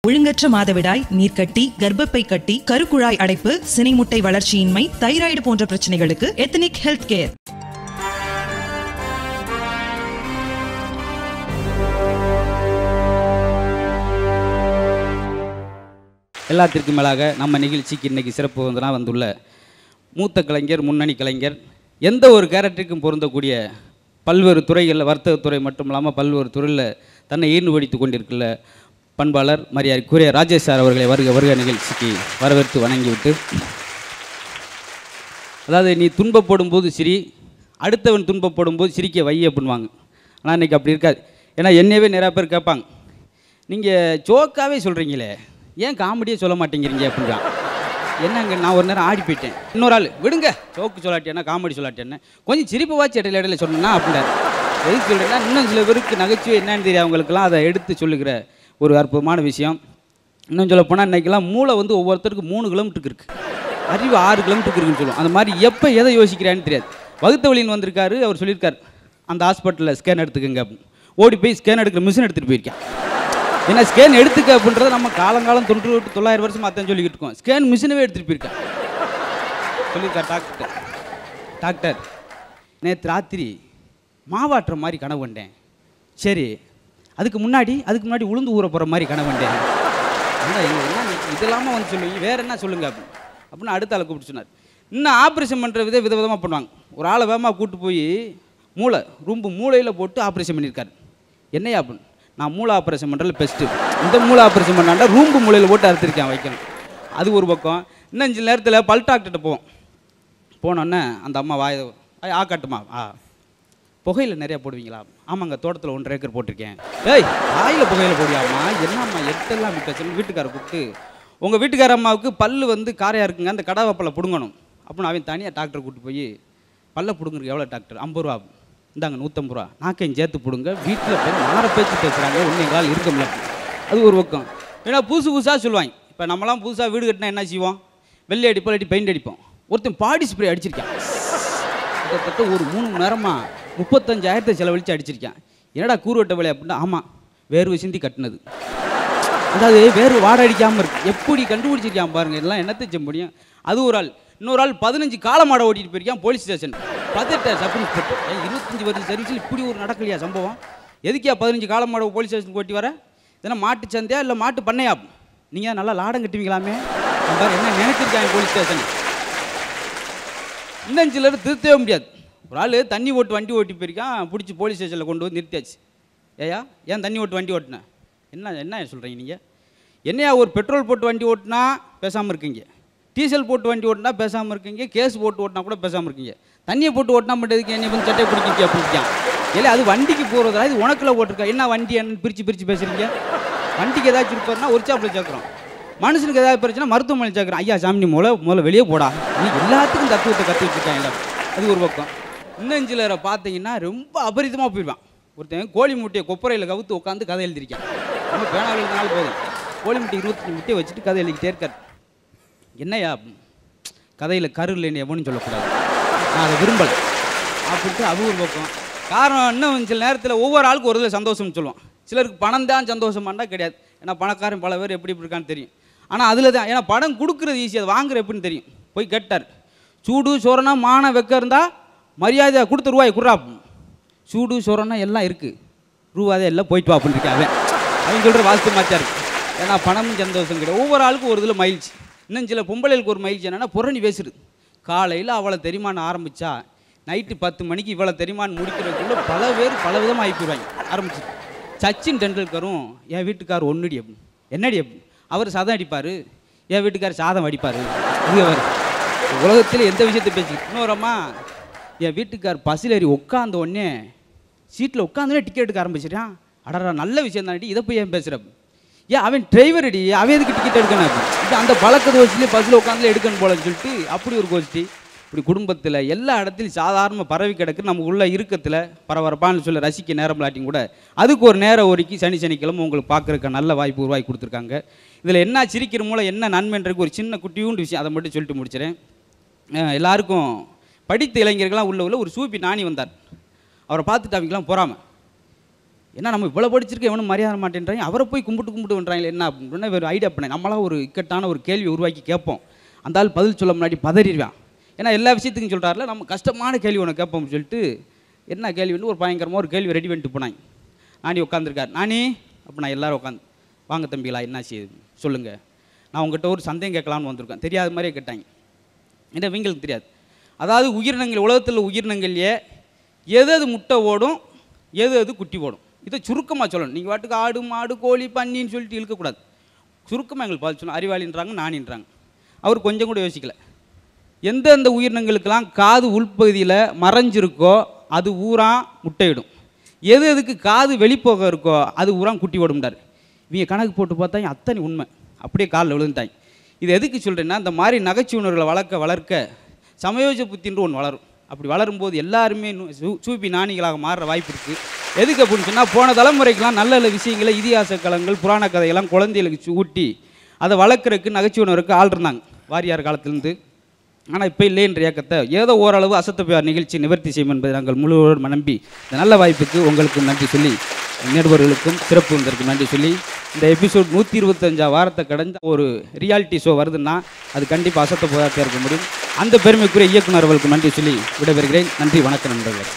ஒழுங்கற்ற மாதவிடாய் நீர்க்கட்டி கர்ப்பப்பை கட்டி கருக்குழாய் அடைப்பு சினைமுட்டை வளர்ச்சியின்மை தைராய்டு போன்ற பிரச்சனைகளுக்கு எத்தனிக் ஹெல்த் கேர் எல்லாத்திற்கும் மேலாக நம்ம நிகழ்ச்சிக்கு இன்னைக்கு சிறப்பு வந்தனா வந்துள்ள மூத்த கலைஞர் முன்னணி கலைஞர் எந்த ஒரு கேரக்டருக்கும் பொருந்தக்கூடிய பல்வேறு துறைகளில் வர்த்தகத்துறை மட்டும் இல்லாமல் பல்வேறு துறையில் தன்னை ஈடுபடுத்திக் கொண்டிருக்கிற பண்பாளர் மரியாதைக்குரிய ராஜேஷ் சார் அவர்களை வருக வருக நிகழ்ச்சிக்கு வரவேற்று வணங்கிவிட்டு அதாவது நீ துன்பப்படும் போது சிரி அடுத்தவன் துன்பப்படும் போது சிரிக்க வை அப்படின்வாங்க ஆனால் இன்றைக்கி அப்படி இருக்காது ஏன்னா என்னையவே நிறையா பேர் கேட்பாங்க நீங்கள் ஜோக்காகவே சொல்கிறீங்களே ஏன் காமெடியே சொல்ல மாட்டேங்கிறீங்க அப்படின்றான் என்னங்க நான் ஒரு நேரம் ஆடி போயிட்டேன் இன்னொரு ஆள் விடுங்க ஜோக்கு சொல்லாட்டேன்னா காமெடி சொல்லாட்டேன்னு கொஞ்சம் சிரிப்பு வாச்சு இடையில இடையில சொன்னா அப்படின்றாரு எதுக்கு சொல்கிறேன்னா இன்னும் சில பேருக்கு நகைச்சுவை என்னன்னு தெரியும் அவங்களுக்கெல்லாம் அதை எடுத்து சொல்லுகிற ஒரு அற்புதமான விஷயம் இன்னும் சொல்ல போனால் இன்றைக்கெல்லாம் மூளை வந்து ஒவ்வொருத்தருக்கு மூணு கிலோமீட்டருக்கு இருக்குது அறிவு ஆறு கிலோமீட்டருக்கு இருக்குன்னு சொல்லுவோம் அந்த மாதிரி எப்போ எதை யோசிக்கிறான்னு தெரியாது வகுத்த வழியின் வந்திருக்காரு அவர் சொல்லியிருக்காரு அந்த ஹாஸ்பிட்டலில் ஸ்கேன் எடுத்துக்கங்க அப்படின்னு. ஓடி போய் ஸ்கேன் எடுக்கிற மிஷின் எடுத்துகிட்டு போயிருக்கேன் ஏன்னா ஸ்கேன் எடுத்துக்க அப்படின்றத நம்ம காலங்காலம் தொன்று விட்டு தொள்ளாயிரம் வருஷம் அத்தான் சொல்லிக்கிட்டு இருக்கோம் ஸ்கேன் மிஷினவே எடுத்துகிட்டு போயிருக்கேன் சொல்லியிருக்கார் டாக்டர் டாக்டர் நேற்று ராத்திரி மாவாட்டுற மாதிரி கனவு கண்டேன் சரி அதுக்கு முன்னாடி அதுக்கு முன்னாடி உளுந்து ஊற போகிற மாதிரி கனவு கண்டேன் அண்ணா, எங்க என்ன நீ இதெல்லாம வந்து சொல்லுவீங்க வேற என்ன சொல்லுங்க அப்படின்னு அப்படின்னு அடுத்த ஆளை கூப்பிட்டு சொன்னார் இன்னும் ஆப்ரேஷன் பண்ணுற வித வித விதமாக பண்ணுவாங்க ஒரு ஆளை வேகமாக கூப்பிட்டு போய் மூளை ரொம்ப மூளையில் போட்டு ஆப்ரேஷன் பண்ணியிருக்காரு என்னையா அப்படின்னு நான் மூளை ஆப்ரேஷன் பண்ணுறது பெஸ்ட்டு இந்த மூளை ஆப்ரேஷன் பண்ணாண்டா ரூம்பு மூளையில் போட்டு அறுத்திருக்கேன் வைக்கணும் அது ஒரு பக்கம் இன்னும் அஞ்சு நேரத்தில் பல் டாக்டர்கிட்ட போவோம் போனோன்னே அந்த அம்மா வாய "ஐ, ஆ காட்டுமா ஆ புகையில நிறைய போடுவீங்களா ஆமாங்க தோட்டத்தில் ஒன்றரை ஏக்கர் போட்டிருக்கேன் ஏய் வாயில் புகையில போடியாமா என்னம்மா எட்டெல்லாம் விட்ட சொல்லி வீட்டுக்கார கூப்பிட்டு உங்கள் வீட்டுக்கார அம்மாவுக்கு பல்லு வந்து காரையாக இருக்குங்க அந்த கடா பல்ல பிடுங்கணும் அப்படின்னு அவன் தனியாக டாக்டர் கூப்பிட்டு போய் பல்ல பிடுங்குறதுக்கு எவ்வளோ டாக்டர் ஐம்பது ரூபா இந்தாங்க நூற்றம்பது ரூபா நாக்கையும் சேர்த்து பிடுங்க வீட்டில் போய் நார பேச்சு பேசுகிறாங்க ஒன்று எங்களால் இருக்க முடியல அது ஒரு பக்கம் ஏன்னா புதுசு புதுசாக சொல்லுவாங்க இப்போ நம்மலாம் புதுசாக வீடு கட்டினா என்ன செய்வோம் வெள்ளை அடிப்போம் இல்லாட்டி பெயிண்ட் அடிப்போம் ஒருத்தன் பாடி ஸ்ப்ரே அடிச்சிருக்கான் கிட்டத்தட்ட ஒரு மூணு மணி நேரமா முப்பத்தஞ்சாயிரத்தை செலவழித்து அடிச்சிருக்கேன் என்னடா கூறுவட்ட வேலை அப்படின்னா ஆமாம் வேர்வை சிந்தி கட்டினது அதாவது வேறு வாடை அடிக்காமல் இருக்கு எப்படி கண்டுபிடிச்சிருக்கான் பாருங்க இதெல்லாம் என்னத்தை செய்ய முடியும் அது ஒரு ஆள் இன்னொரு ஆள் பதினஞ்சு கால மாடை ஓட்டிட்டு போயிருக்கான் போலீஸ் ஸ்டேஷன் பதினெட்டு சப் இன்ஸ்பெக்டர் ஏன் இருபத்தஞ்சு வருஷம் சர்வீஸில் இப்படி ஒரு நடக்கலையா சம்பவம் எதுக்கியா பதினஞ்சு கால மாடை போலீஸ் ஸ்டேஷனுக்கு ஓட்டி வர இதெல்லாம் மாட்டு சந்தையா இல்லை மாட்டு பண்ணையா நீங்கள் நல்லா லாடம் கட்டுவீங்களாமே அவன் பாரு என்ன நினைச்சிருக்காங்க போலீஸ் ஸ்டேஷன் இன்னும் சிலர் திருத்தவே முடியாது ஒரு ஆள் தண்ணி ஓட்டு வண்டி ஓட்டி போயிருக்கான் பிடிச்சி போலீஸ் ஸ்டேஷனில் கொண்டு வந்து நிறுத்தியாச்சு ஏயா ஏன் தண்ணி ஓட்டு வண்டி ஓட்டின என்ன என்ன சொல்கிறீங்க நீங்கள் என்னையா ஒரு பெட்ரோல் போட்டு வண்டி ஓட்டினா பேசாமல் இருக்கீங்க டீசல் போட்டு வண்டி ஓட்டினா பேசாமல் இருக்கீங்க கேஸ் போட்டு ஓட்டினா கூட பேசாமல் இருக்கீங்க தண்ணியை போட்டு ஓட்டினா மட்டும் எதுக்கு என்னை வந்து சட்டை பிடிக்கிங்க அப்படின்ட்டான் இல்லை அது வண்டிக்கு போகிறதா இது உனக்குள்ள ஓட்டிருக்கா என்ன வண்டி என்ன பிரித்து பிரித்து பேசுகிறீங்க வண்டிக்கு ஏதாச்சும் இருப்பாருன்னா ஒரு சாப்பில் சேர்க்குறோம் மனுஷனுக்கு ஏதாவது பிரச்சனை மருத்துவமனை சேர்க்குறோம் ஐயா சாமி நீ முதல்ல முதல்ல வெளியே போடா நீ எல்லாத்துக்கும் தத்துவத்தை கற்று வச்சுருக்காங்க எல்லாம் அது ஒரு பக்கம் இன்னும் சிலரை பார்த்தீங்கன்னா ரொம்ப அபரிதமாக போயிடுவான் ஒருத்தன் கோழி முட்டையை கொப்பரையில் கவுத்து உட்காந்து கதை எழுதிருக்கான் நம்ம பேனா எழுதினாலும் போதும் கோழி முட்டை இருபத்தஞ்சு முட்டையை வச்சுட்டு கதை எழுதிக்கிட்டே இருக்கார் என்னையா கதையில் கரு இல்லைன்னு எவனும் சொல்லக்கூடாது நான் அதை விரும்பலை அப்படின்ட்டு அது ஒரு பக்கம் காரணம் இன்னும் சில நேரத்தில் ஒவ்வொரு ஆளுக்கும் ஒரு இதில் சந்தோஷம்னு சொல்லுவோம் சிலருக்கு பணம் தான் சந்தோஷமாண்டா கிடையாது ஏன்னா பணக்காரன் பல பேர் எப்படி இப்படி இருக்கான்னு தெரியும் ஆனால் அதில் தான் ஏன்னா படம் கொடுக்குறது ஈஸி அது வாங்குற எப்படின்னு தெரியும் போய் கேட்டார் சூடு சோறனா மான வெக்க இருந்தால் மரியாதை கொடுத்த ரூபாய் குர்ரா சூடு சோறனா எல்லாம் இருக்குது ரூபாதே எல்லாம் போயிட்டு வா அப்படின்னு அவன் அவன் சொல்கிற வாஸ்து மாச்சா இருக்கு ஏன்னா பணமும் சந்தோஷம் கிடையாது ஒவ்வொரு ஆளுக்கும் ஒரு இதில் மகிழ்ச்சி இன்னும் சில பொம்பளைகளுக்கு ஒரு மகிழ்ச்சி என்னன்னா புறணி பேசுறது காலையில் அவளை தெரியுமான்னு ஆரம்பித்தா நைட்டு பத்து மணிக்கு இவ்வளோ தெரியுமான்னு முடிக்கிறதுக்குள்ள பல பேர் பல விதமாக ஆகி போயிடுவாங்க ஆரம்பிச்சு சச்சின் டெண்டுல்கரும் என் வீட்டுக்கார் ஒன்றுடி அப்படின்னு என்னடி அப்படின்னு அவர் சதம் அடிப்பார் என் வீட்டுக்கார் சாதம் அடிப்பார் இது அவர் உலகத்தில் எந்த விஷயத்தை பேசி இன்னொருமா என் வீட்டுக்கார் பஸ்ஸில் ஏறி உட்காந்த உடனே சீட்டில் உட்காந்தோடனே டிக்கெட் எடுக்க ஆரம்பிச்சிட்டான் அடடா நல்ல விஷயம் தானடி இதை போய் ஏன் பேசுகிற ஏன் அவன் டிரைவர் அடி அவன் எதுக்கு டிக்கெட் எடுக்கணும் அப்படி? இது அந்த பழக்க தோசிலே பஸ்ஸில் உட்காந்து எடுக்கணும் போலன்னு சொல்லிட்டு அப்படி ஒரு கோஷ்டி இப்படி குடும்பத்தில் எல்லா இடத்துலையும் சாதாரண பரவி கிடக்கு நம்ம உள்ள இருக்கத்தில் பரபரப்பான்னு சொல்லி ரசிக்க நேரம் இல்லாட்டியும் கூட அதுக்கு ஒரு நேரம் ஒதுக்கி சனி சனிக்கிழமை உங்களுக்கு பார்க்குறக்க நல்ல வாய்ப்பு உருவாக்கி கொடுத்துருக்காங்க இதில் என்ன சிரிக்கிற மூலம் என்ன நன்மைன்றதுக்கு ஒரு சின்ன குட்டியூண்டு விஷயம் அதை மட்டும் சொல்லிட்டு முடிச்சிடறேன் அஹ் எல்லாருக்கும் படித்த இளைஞர்கள்லாம் உள்ள உள்ள ஒரு சூப்பி நாணி வந்தார் அவரை பார்த்துட்டு அவங்களாம் போறாம ஏன்னா நம்ம இவ்வளோ படிச்சிருக்க எவனும் மரியாதை மாட்டேன்றாங்க அவரை போய் கும்பிட்டு கும்பிட்டு பண்ணுறாங்களே என்ன அப்படின்னா ஒரு ஐடியா பண்ணேன் நம்மளாம் ஒரு இக்கட்டான ஒரு கேள்வி உருவாக்கி கேட்போம் அந்த ஆள் பதில் சொல்ல முன்னாடி பதறிடுவான் ஏன்னா எல்லா விஷயத்துக்கும் சொல்கிறாருல நம்ம கஷ்டமான கேள்வி ஒன்று கேட்போம்னு சொல்லிட்டு என்ன கேள்வின்னு ஒரு பயங்கரமாக ஒரு கேள்வி ரெடி பண்ணிட்டு போனாங்க நானி உட்காந்துருக்கார் நானி அப்போ நான் எல்லாரும் உட்காந்து வாங்க தம்பிகளா என்ன செய்யுது சொல்லுங்கள் நான் உங்ககிட்ட ஒரு சந்தேகம் கேட்கலான்னு வந்திருக்கேன் தெரியாத மாதிரியே கேட்டாங்க ஏன்னா இவங்களுக்கு தெரியாது அதாவது உயிரினங்கள் உலகத்தில் உயிரினங்கள்லையே எது எது முட்டை ஓடும் எது எது குட்டி ஓடும் இதை சுருக்கமாக சொல்லணும் நீங்கள் வாட்டுக்கு ஆடு மாடு கோழி பன்னின்னு சொல்லிட்டு இழுக்கக்கூடாது சுருக்கமாக எங்களுக்கு பதில் சொல்லணும் அறிவாளின்றாங்க நானின்றாங்க அவர் கொஞ்சம் கூட யோசிக்கல எந்தெந்த உயிரினங்களுக்கெல்லாம் காது உள்பகுதியில் மறைஞ்சிருக்கோ அது ஊரா முட்டையிடும் எது எதுக்கு காது வெளிப்போக இருக்கோ அது ஊரா குட்டி ஓடும்டார் இவங்க கணக்கு போட்டு பார்த்தா அத்தனை உண்மை அப்படியே காலில் விழுந்துட்டாங்க இது எதுக்கு சொல்கிறேன்னா இந்த மாதிரி நகைச்சுணர்களை வளர்க்க வளர்க்க சமயோஜ புத்தின்ற ஒன்று வளரும் அப்படி வளரும்போது எல்லாருமே நு- சூ- சூப்பி நாணிகளாக மாறுற வாய்ப்பு இருக்குது எதுக்கு அப்படின்னு சொன்னால் போன தலைமுறைக்கெல்லாம் நல்ல நல்ல விஷயங்களை இதிகாச களங்கள் புராண கதையெல்லாம் குழந்தைகளுக்கு சு- ஊட்டி அதை வளர்க்குறதுக்கு நகைச்சுவனருக்கு ஆள் இருந்தாங்க வாரியார் காலத்திலேருந்து ஆனால் இப்போ இல்லைன்ற இயக்கத்தை ஏதோ ஓரளவு அசத்தப்பியார் நிகழ்ச்சி நிவர்த்தி செய்யும் என்பதை நாங்கள் முழுவதும் நம்பி இந்த நல்ல வாய்ப்புக்கு உங்களுக்கும் நன்றி சொல்லி நேர்வர்களுக்கும் சிறப்பு வந்ததற்கு நன்றி சொல்லி இந்த எபிசோட் நூற்றி இருபத்தஞ்சா வாரத்தை கடந்த ஒரு ரியாலிட்டி ஷோ வருதுன்னா அது கண்டிப்பாக அசத்த போதாக இருக்க முடியும் அந்த பெருமைக்குரிய இயக்குனர் அவர்களுக்கு நன்றி சொல்லி விடைபெறுகிறேன் நன்றி வணக்கம் நண்பர்களே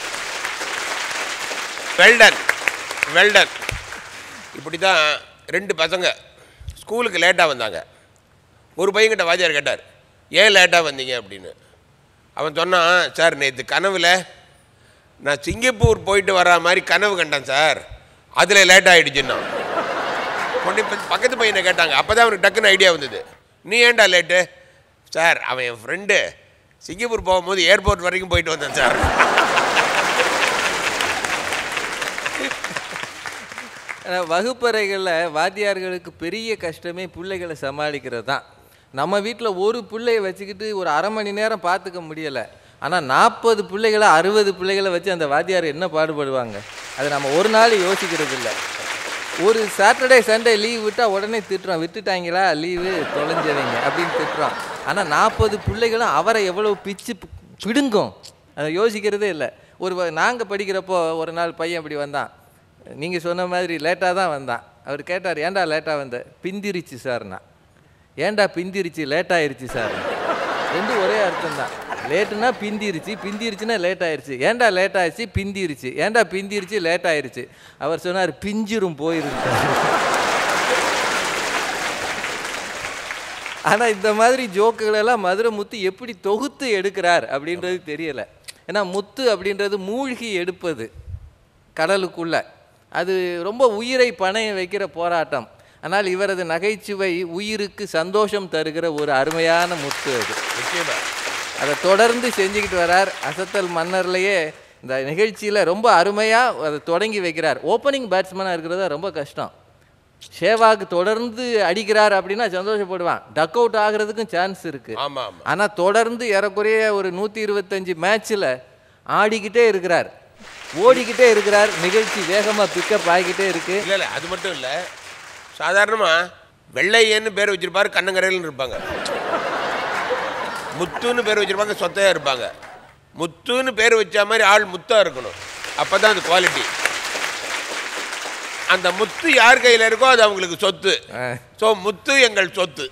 வெல்டன் வெல்டன் இப்படி தான் ரெண்டு பசங்க ஸ்கூலுக்கு லேட்டாக வந்தாங்க ஒரு பையன்கிட்ட வாத்தியார் கேட்டார் ஏன் லேட்டாக வந்தீங்க அப்படின்னு அவன் சொன்னான் சார் நேற்று கனவில் நான் சிங்கப்பூர் போயிட்டு வர மாதிரி கனவு கண்டேன் சார் அதில் லேட் ஆகிடுச்சுன்னா உடனே ப- பக்கத்து பையனை கேட்டாங்க அப்போ தான் அவனுக்கு டக்குன்னு ஐடியா வந்தது நீ ஏன்டா லேட்டு சார் அவன் என் ஃப்ரெண்டு சிங்கப்பூர் போகும்போது ஏர்போர்ட் வரைக்கும் போயிட்டு வந்தேன் சார் ஆனா, வகுப்பறைகளில் வாத்தியார்களுக்கு பெரிய கஷ்டமே பிள்ளைகளை சமாளிக்கிறது தான் நம்ம வீட்டில் ஒரு பிள்ளைய வச்சுக்கிட்டு ஒரு அரை மணி நேரம் பார்த்துக்க முடியலை ஆனால் நாற்பது பிள்ளைகளை அறுபது பிள்ளைகளை வச்சு அந்த வாத்தியார் என்ன பாடுபடுவாங்க அதை நம்ம ஒரு நாள் யோசிக்கிறது இல்லை ஒரு சாட்டர்டே சண்டே லீவ் விட்டால் உடனே திட்டுறோம் விட்டுட்டாங்களா லீவு தொலைஞ்சவங்க அப்படின்னு திட்டுறோம் ஆனால் நாற்பது பிள்ளைகளும் அவரை எவ்வளோ பிச்சு பி- பிடுங்கும் அதை யோசிக்கிறதே இல்லை ஒரு நாங்கள் படிக்கிறப்போ ஒரு நாள் பையன் இப்படி வந்தான் நீங்கள் சொன்ன மாதிரி லேட்டாக தான் வந்தான் அவர் கேட்டார் ஏன்டா லேட்டாக வந்த பிந்திரிச்சு சார்னா ஏன்டா பிந்திரிச்சு லேட் ஆயிருச்சு சார் ரெண்டும் ஒரே அர்த்தம் தான் லேட்டுனா பிந்திருச்சு பிந்திருச்சுன்னா லேட் ஆயிருச்சு ஏன்டா லேட் ஆயிடுச்சு பிந்திருச்சு ஏன்டா பிந்திருச்சு லேட் ஆயிருச்சு அவர் சொன்னார் பிஞ்சிரும் போயிருச்சு ஆனால் இந்த மாதிரி ஜோக்குகளெல்லாம் மதுரை முத்து எப்படி தொகுத்து எடுக்கிறார் அப்படின்றது தெரியலை ஏன்னா முத்து அப்படின்றது மூழ்கி எடுப்பது கடலுக்குள்ள அது ரொம்ப உயிரை பணைய வைக்கிற போராட்டம் ஆனால் இவரது நகைச்சுவை உயிருக்கு சந்தோஷம் தருகிற ஒரு அருமையான முத்து அது நிச்சயமா அதை தொடர்ந்து செஞ்சுக்கிட்டு வரார் அசத்தல் மன்னர்லேயே இந்த நிகழ்ச்சியில் ரொம்ப அருமையாக அதை தொடங்கி வைக்கிறார் ஓப்பனிங் பேட்ஸ்மேனாக இருக்கிறது ரொம்ப கஷ்டம் ஷேவாக்கு தொடர்ந்து அடிக்கிறார் அப்படின்னா சந்தோஷப்படுவான் டக் அவுட் ஆகிறதுக்கும் சான்ஸ் இருக்குது ஆமாம் ஆமாம் ஆனால் தொடர்ந்து ஏறக்குறைய ஒரு நூற்றி இருபத்தஞ்சி மேட்ச்சில் ஆடிக்கிட்டே இருக்கிறார் ஓடிக்கிட்டே இருக்கிறார் நிகழ்ச்சி வேகமாக பிக்கப் ஆகிக்கிட்டே இருக்கு இல்லை இல்லை அது மட்டும் இல்லை சாதாரணமாக வெள்ளையன்னு பேர் வச்சிருப்பாரு கண்ணங்கரையில்னு இருப்பாங்க முத்துன்னு பேர் வச்சிருப்பாங்க சொத்தையாக இருப்பாங்க முத்துன்னு பேர் வச்ச மாதிரி ஆள் முத்தா இருக்கணும் அப்போ தான் அது குவாலிட்டி அந்த முத்து யார் கையில் இருக்கோ அது அவங்களுக்கு சொத்து ஸோ முத்து எங்கள் சொத்து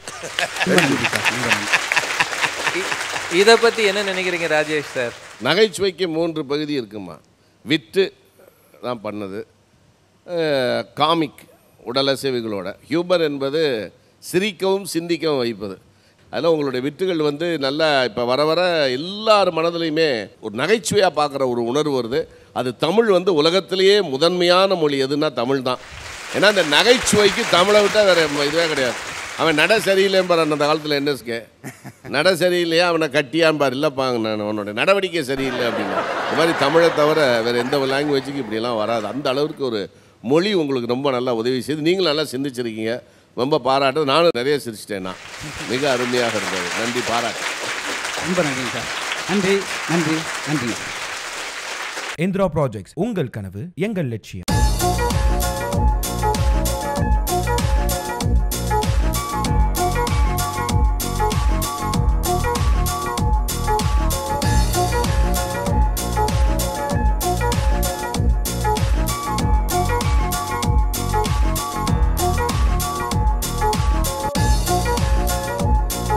இதை பற்றி என்ன நினைக்கிறீங்க ராஜேஷ் சார் நகைச்சுவைக்கு மூன்று பகுதி இருக்குமா வித்து தான் பண்ணது காமிக் உடலசைவுகளோட ஹியூமர் என்பது சிரிக்கவும் சிந்திக்கவும் வைப்பது அதில் உங்களுடைய வித்துகள் வந்து நல்லா இப்போ வர வர எல்லார் மனதிலையுமே ஒரு நகைச்சுவையாக பார்க்குற ஒரு உணர்வு வருது அது தமிழ் வந்து உலகத்திலேயே முதன்மையான மொழி எதுன்னா தமிழ் தான் ஏன்னா அந்த நகைச்சுவைக்கு தமிழை விட்டால் வேறு இதுவே கிடையாது அவன் நட சரியில்லைம்பார் அந்த காலத்தில் என்எஸ்கே நட சரியில்லையா அவனை கட்டியாம்பார் இல்லைப்பாங்க நான் உன்னோட நடவடிக்கை சரியில்லை அப்படின்னு இந்த மாதிரி தமிழை தவிர வேறு எந்த லாங்குவேஜுக்கு இப்படியெல்லாம் வராது அந்த அளவுக்கு ஒரு மொழி உங்களுக்கு ரொம்ப நல்லா உதவி செய்து நீங்களும் நல்லா சிந்திச்சிருக்கீங்க ரொம்ப பாராட்டு நானும் நிறைய சிரிச்சிட்டேன் நான் மிக அருமையாக இருந்தது நன்றி பாராட்டு ரொம்ப நன்றிங்க சார் நன்றி நன்றி நன்றி இந்திரா ப்ராஜெக்ட்ஸ் உங்கள் கனவு எங்கள் லட்சியம்